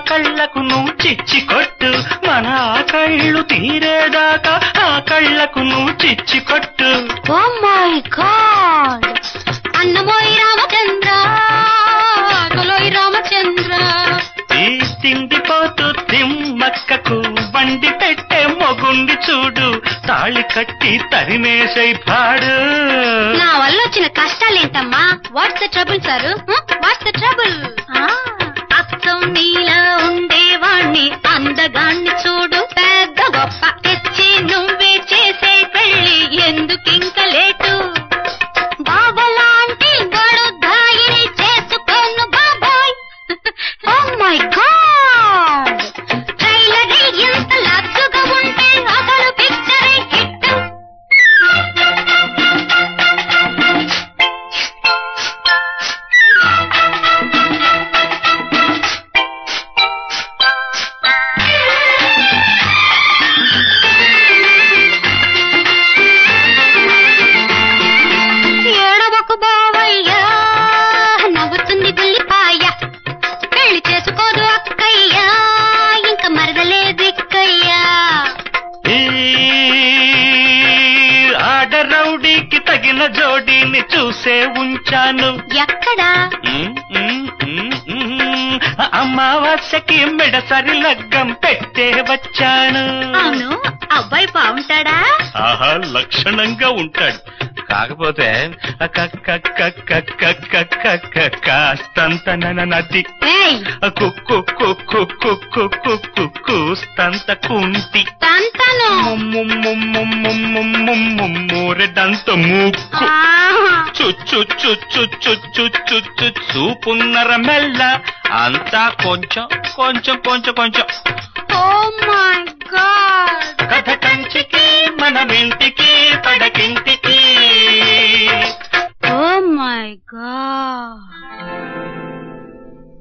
కళ్ళకు నువ్వు చిచ్చి కొట్టు మన ఆ కళ్ళు తీరేదాకా ఆ కళ్ళకు నువ్వు చిచ్చి కొట్టు ఓ మై గాడ్ అన్నమోయి రామచంద్ర ఆకలోయి రామచంద్ర ఈ తిండిపోతూ తిమ్మక్కకు బండి పెట్టే మొగుండి చూడు తాళి కట్టి తరిమేసై పాడు నా వల్ల వచ్చిన కష్టాలేంటమ్మా what's the trouble sir what's the trouble అచ్చం నీలా ఉండేవాణ్ణి అందగాన్ని చూడు పెద్ద గొప్ప తెచ్చి నువ్వే చేసే పెళ్ళి ఎందుకింక లేటు బాబలాంటి గడుద్దాయిని చేసుకోను బాబాయ్ ఓ మై గాడ్ ట్రైలర్ ఎంత లగ్గుగా ఉంటే అసలు పిక్చర్ హిట్ ఏడవకు బావయ్యా నవ్వుతుంది గుల్లిపాయ పెళ్లి చేసుకోదు అక్కయ్యా ఇంకా మరదలే దిక్కయ్యా ఈ ఆడరౌడీకి తగిన జోడీని చూసే ఉంచాను ఎక్కడా ఉమ్, ఉమ్, ఉమ్, ఉమ్. అమావాస్యకి మెడసరి లగ్గం పెట్టే వచ్చాను అవును అబ్బాయి బాగుంటాడా ఆహా లక్షణంగా ఉంటాడు కాకపోతే క- క- క- క- క- క- క- క- కాస్తంత నన నది ఏయ్ కుక్కు కుక్కు కుక్కు కుక్కు కూస్తంత కుంటి తంతను మూరెడంత మూక్కు ఆహా. చుచ్చు చుచ్చు చుచ్చు చుచ్చు చూపున్నర మెల్ల అంతా కొంచెం కొంచెం కొంచెం కొంచెం ఓ మై గాడ్